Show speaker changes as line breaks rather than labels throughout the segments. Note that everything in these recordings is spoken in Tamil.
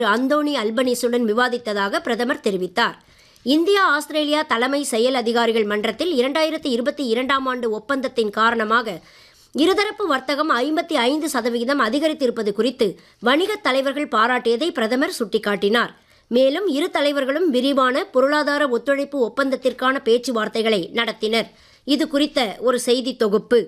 அந்தோணி அல்பனீசுடன் விவாதித்ததாக பிரதமர் தெரிவித்தார் இந்தியா ஆஸ்திரேலியா தலைமை செயல் அதிகாரிகள் மன்றத்தில் இரண்டாயிரத்தி இருபத்தி இரண்டாம் ஆண்டு ஒப்பந்தத்தின் காரணமாக இருதரப்பு வர்த்தகம் ஐம்பத்தி ஐந்து சதவிகிதம் அதிகரித்திருப்பது குறித்து வணிகத் தலைவர்கள் பாராட்டியதை பிரதமர் சுட்டிக்காட்டினார் மேலும் இரு தலைவர்களும் விரிவான பொருளாதார ஒத்துழைப்பு ஒப்பந்தத்திற்கான பேச்சுவார்த்தைகளை நடத்தினர் இது குறித்த ஒரு செய்தி தொகுப்பு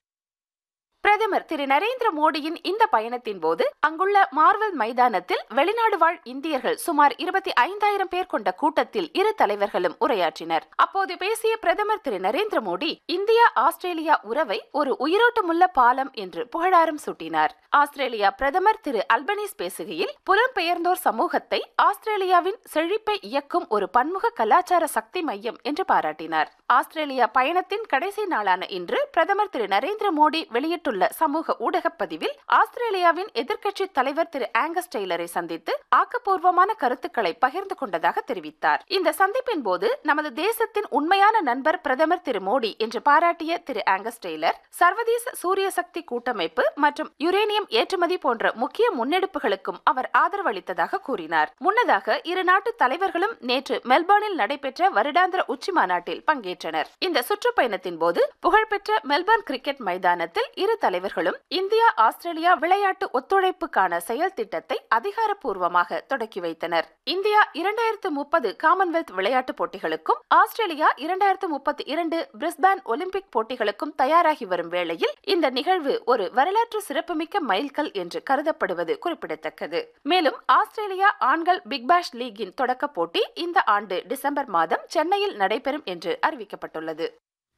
பிரதமர் திரு நரேந்திர மோடியின் இந்த பயணத்தின் போது அங்குள்ள மார்வல் மைதானத்தில் வெளிநாடு வாழ் இந்தியர்கள் சுமார் இருபத்தி ஐந்தாயிரம் பேர் கொண்ட கூட்டத்தில் இரு தலைவர்களும் உரையாற்றினர் அப்போது பேசிய பிரதமர் திரு நரேந்திர மோடி இந்தியா ஆஸ்திரேலியா உறவை ஒரு உயிரோட்டமுள்ள பாலம் என்று புகழாரம் சூட்டினார் ஆஸ்திரேலியா பிரதமர் திரு அல்பனீஸ் பேசுகையில் புலம்பெயர்ந்தோர் சமூகத்தை ஆஸ்திரேலியாவின் செழிப்பை இயக்கும் ஒரு பன்முக கலாச்சார சக்தி மையம் என்று பாராட்டினார் ஆஸ்திரேலியா பயணத்தின் கடைசி நாளான இன்று பிரதமர் திரு நரேந்திர மோடி வெளியிட்டுள்ள சமூக ஊடக பதிவில் ஆஸ்திரேலியாவின் எதிர்க்கட்சி தலைவர் திரு ஆங்கஸ் டெய்லரை சந்தித்து ஆக்கப்பூர்வமான கருத்துக்களை பகிர்ந்து கொண்டதாக தெரிவித்தார் இந்த சந்திப்பின் போது நமது தேசத்தின் உண்மையான நண்பர் பிரதமர் திரு மோடி என்று பாராட்டிய திரு ஆங்கஸ் டெய்லர் சர்வதேச சூரிய சக்தி கூட்டமைப்பு மற்றும் யுரேனியம் ஏற்றுமதி போன்ற முக்கிய முன்னெடுப்புகளுக்கும் அவர் ஆதரவளித்ததாக கூறினார் முன்னதாக இரு நாட்டு தலைவர்களும் நேற்று மெல்பர்னில் நடைபெற்ற வருடாந்திர உச்சி மாநாட்டில் பங்கேற்றனர் இந்த சுற்றுப்பயணத்தின் போது புகழ்பெற்ற மெல்பர்ன் கிரிக்கெட் மைதானத்தில் இரு தலைவர்களும் இந்தியா ஆஸ்திரேலியா விளையாட்டு ஒத்துழைப்புக்கான செயல் திட்டத்தை அதிகாரப்பூர்வமாக தொடக்கி வைத்தனர் இந்தியா இரண்டாயிரத்து முப்பது காமன்வெல்த் விளையாட்டுப் போட்டிகளுக்கும் ஆஸ்திரேலியா இரண்டாயிரத்து முப்பத்தி இரண்டு பிரிஸ்பேன் ஒலிம்பிக் போட்டிகளுக்கும் தயாராகி வரும் வேளையில் இந்த நிகழ்வு ஒரு வரலாற்று சிறப்புமிக்க மைல்கல் என்று கருதப்படுவது குறிப்பிடத்தக்கது மேலும் ஆஸ்திரேலியா ஆண்கள் பிக் பேஷ் லீகின் தொடக்க போட்டி இந்த ஆண்டு டிசம்பர் மாதம் சென்னையில் நடைபெறும் என்று அறிவிக்கப்பட்டுள்ளது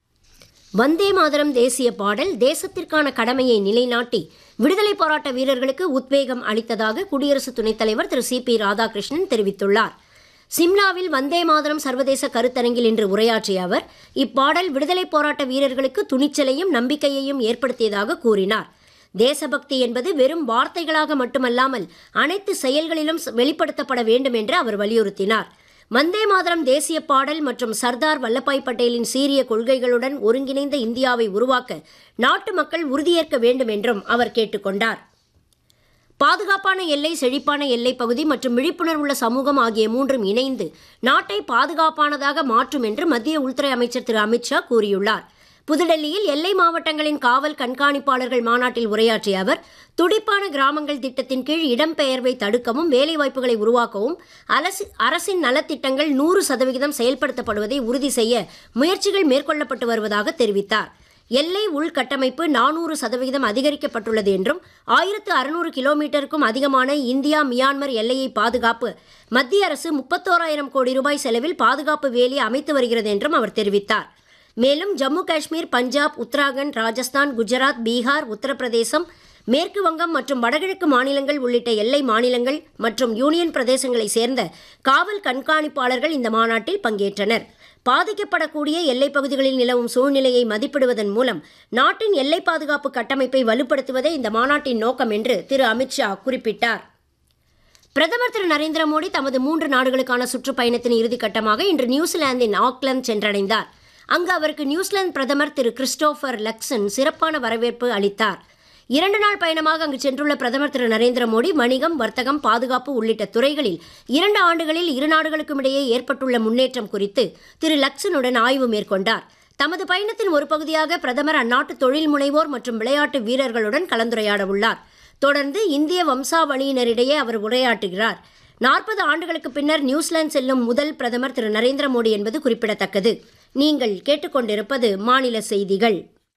வந்தே மாதரம் தேசிய பாடல் தேசத்திற்கான கடமையை நிலைநாட்டி விடுதலை போராட்ட வீரர்களுக்கு உத்வேகம் அளித்ததாக குடியரசு துணைத் தலைவர் திரு சி பி ராதாகிருஷ்ணன் தெரிவித்துள்ளார் சிம்லாவில் வந்தே மாதரம் சர்வதேச கருத்தரங்கில் இன்று உரையாற்றிய அவர் இப்பாடல் விடுதலை போராட்ட வீரர்களுக்கு துணிச்சலையும் நம்பிக்கையையும் ஏற்படுத்தியதாக கூறினார் தேசபக்தி என்பது வெறும் வார்த்தைகளாக மட்டுமல்லாமல் அனைத்து செயல்களிலும் வெளிப்படுத்தப்பட வேண்டும் என்று அவர் வலியுறுத்தினார் வந்தே மாதரம் தேசிய பாடல் மற்றும் சர்தார் வல்லபாய் பட்டேலின் சீரிய கொள்கைகளுடன் ஒருங்கிணைந்த இந்தியாவை உருவாக்க நாட்டு மக்கள் உறுதியேற்க வேண்டும் என்றும் அவர் கேட்டுக்கொண்டார் பாதுகாப்பான எல்லை செழிப்பான எல்லை பகுதி மற்றும் விழிப்புணர்வுள்ள சமூகம் ஆகிய மூன்றும் இணைந்து நாட்டை பாதுகாப்பானதாக மாற்றும் என்று மத்திய உள்துறை அமைச்சர் திரு அமித்ஷா கூறியுள்ளார் புதுடெல்லியில் எல்லை மாவட்டங்களின் காவல் கண்காணிப்பாளர்கள் மாநாட்டில் உரையாற்றிய அவர் துடிப்பான கிராமங்கள் திட்டத்தின் கீழ் இடம்பெயர்வை தடுக்கவும் வேலைவாய்ப்புகளை உருவாக்கவும் அரசு அரசின் நலத்திட்டங்கள் நூறு சதவிகிதம் செயல்படுத்தப்படுவதை உறுதி செய்ய முயற்சிகள் மேற்கொள்ளப்பட்டு வருவதாக தெரிவித்தார் எல்லை உள்கட்டமைப்பு நானூறு சதவிகிதம் அதிகரிக்கப்பட்டுள்ளது என்றும் ஆயிரத்து அறுநூறு கிலோமீட்டருக்கும் அதிகமான இந்தியா மியான்மர் எல்லையை பாதுகாப்பு மத்திய அரசு முப்பத்தோராயிரம் கோடி ரூபாய் செலவில் பாதுகாப்பு வேலி அமைத்து வருகிறது என்றும் அவர் தெரிவித்தார் மேலும் ஜம்மு காஷ்மீர் பஞ்சாப் உத்தராகண்ட் ராஜஸ்தான் குஜராத் பீகார் உத்தரப்பிரதேசம் மேற்கு வங்கம் மற்றும் வடகிழக்கு மாநிலங்கள் உள்ளிட்ட எல்லை மாநிலங்கள் மற்றும் யூனியன் பிரதேசங்களை சேர்ந்த காவல் கண்காணிப்பாளர்கள் இந்த மாநாட்டில் பங்கேற்றனர் பாதிக்கப்படக்கூடிய எல்லைப் பகுதிகளில் நிலவும் சூழ்நிலையை மதிப்பிடுவதன் மூலம் நாட்டின் எல்லை பாதுகாப்பு கட்டமைப்பை வலுப்படுத்துவதே இந்த மாநாட்டின் நோக்கம் என்று திரு அமித்ஷா குறிப்பிட்டார் பிரதமர் திரு நரேந்திர மோடி தமது மூன்று நாடுகளுக்கான சுற்றுப்பயணத்தின் இறுதிக்கட்டமாக இன்று நியூசிலாந்தின் ஆக்லாந்து சென்றடைந்தார் அங்கு அவருக்கு நியூசிலாந்து பிரதமர் திரு கிறிஸ்டோபர் லக்சன் சிறப்பான வரவேற்பு அளித்தார் இரண்டு நாள் பயணமாக அங்கு சென்றுள்ள பிரதமர் திரு நரேந்திர மோடி வணிகம் வர்த்தகம் பாதுகாப்பு உள்ளிட்ட துறைகளில் இரண்டு ஆண்டுகளில் இரு நாடுகளுக்கும் இடையே ஏற்பட்டுள்ள முன்னேற்றம் குறித்து திரு லக்சனுடன் ஆய்வு மேற்கொண்டார் தமது பயணத்தின் ஒரு பகுதியாக பிரதமர் அந்நாட்டு தொழில் முனைவோர் மற்றும் விளையாட்டு வீரர்களுடன் கலந்துரையாட உள்ளார் தொடர்ந்து இந்திய வம்சாவளியினரிடையே அவர் உரையாற்றுகிறார் நாற்பது ஆண்டுகளுக்கு பின்னர் நியூசிலாந்து செல்லும் முதல் பிரதமர் திரு நரேந்திர மோடி என்பது குறிப்பிடத்தக்கது நீங்கள் கேட்டுக்கொண்டிருப்பது மாநில செய்திகள்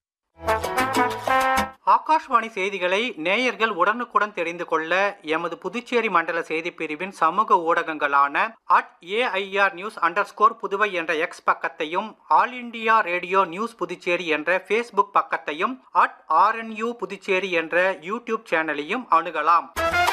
ஆகாஷ்வாணி செய்திகளை நேயர்கள் உடனுக்குடன் தெரிந்து கொள்ள எமது புதுச்சேரி மண்டல செய்திப் பிரிவின் சமூக ஊடகங்களான at AIR news under Puduvai என்ற எக்ஸ் பக்கத்தையும் All India Radio news Puducherry என்ற ஃபேஸ்புக் பக்கத்தையும் அட் ஆர்என்யூ புதுச்சேரி என்ற யூடியூப் சேனலையும் அணுகலாம்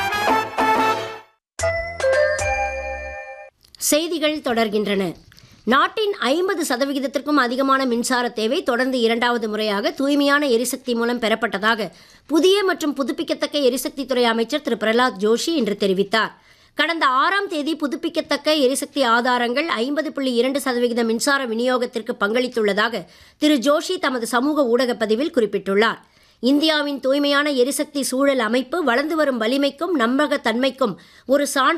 செய்திகள் தொடர்கின்றன நாட்டின் ஐம்பது சதவிகிதத்திற்கும் அதிகமான மின்சார தேவை தொடர்ந்து இரண்டாவது முறையாக தூய்மையான எரிசக்தி மூலம் பெறப்பட்டதாக புதிய மற்றும் புதுப்பிக்கத்தக்க எரிசக்தித்துறை அமைச்சர் திரு பிரகலாத் ஜோஷி இன்று தெரிவித்தார் கடந்த ஆறாம் தேதி புதுப்பிக்கத்தக்க எரிசக்தி ஆதாரங்கள் ஐம்பது புள்ளி இரண்டு சதவிகித மின்சார விநியோகத்திற்கு பங்களித்துள்ளதாக திரு ஜோஷி தமது சமூக ஊடக பதிவில் குறிப்பிட்டுள்ளார் இந்தியாவின் தூய்மையான எரிசக்தி சூழல் அமைப்பு வளர்ந்து வரும் வலிமைக்கும் நம்பகத்தன்மைக்கும் ஒரு சான்று